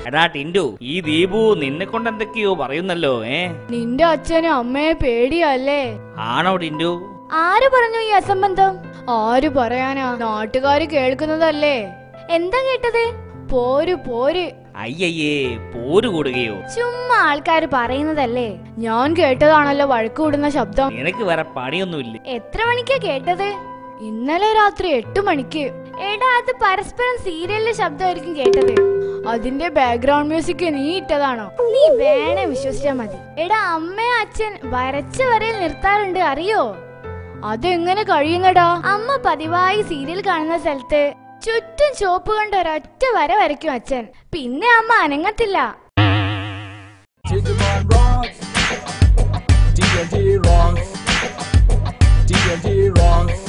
എടാ ടിൻഡു ഈ ദീപു നിന്നെ കൊണ്ട് എന്തൊക്കെയോ പറയുന്നല്ലോ ഏ നിന്റെ അച്ഛനും അമ്മയെ പേടിയല്ലേ ആണോ ടിൻഡു ആര് പറഞ്ഞു ഈ അസംബന്ധം ആര് പറയാനാ നാട്ടുകാര് കേൾക്കുന്നതല്ലേ എന്താ കേട്ടത് പോര് പോര് അയ്യയ്യേ പോര് കൂടുകയോ ചുമ്മാ ആൾക്കാര് പറയുന്നതല്ലേ ഞാൻ കേട്ടതാണല്ലോ വഴക്ക് കൂടുന്ന ശബ്ദം നിനക്ക് വേറെ പണിയൊന്നുമില്ല എത്ര മണിക്കാ കേട്ടത് ഇന്നലെ രാത്രി എട്ട് മണിക്ക് എടാ അത് പരസ്പരം സീരിയലിലെ ശബ്ദമായിരിക്കും കേട്ടത് അതിന്റെ ബാക്ക്ഗ്രൗണ്ട് മ്യൂസിക് നീ ഇട്ടതാണോ നീ വേണേ വിശ്വസിച്ചാ മതി എടാ അമ്മയും അച്ഛൻ വരച്ച വരയിൽ നിർത്താറുണ്ട് അറിയോ അതെങ്ങനെ കഴിയുന്നടാ അമ്മ പതിവായി സീരിയൽ കാണുന്ന സ്ഥലത്ത് ചുറ്റും ചോപ്പ് കൊണ്ട് ഒരൊറ്റ വര വരയ്ക്കും അച്ഛൻ പിന്നെ അമ്മ അനങ്ങത്തില്ല Digimon rocks. D&D rocks. D&D rocks.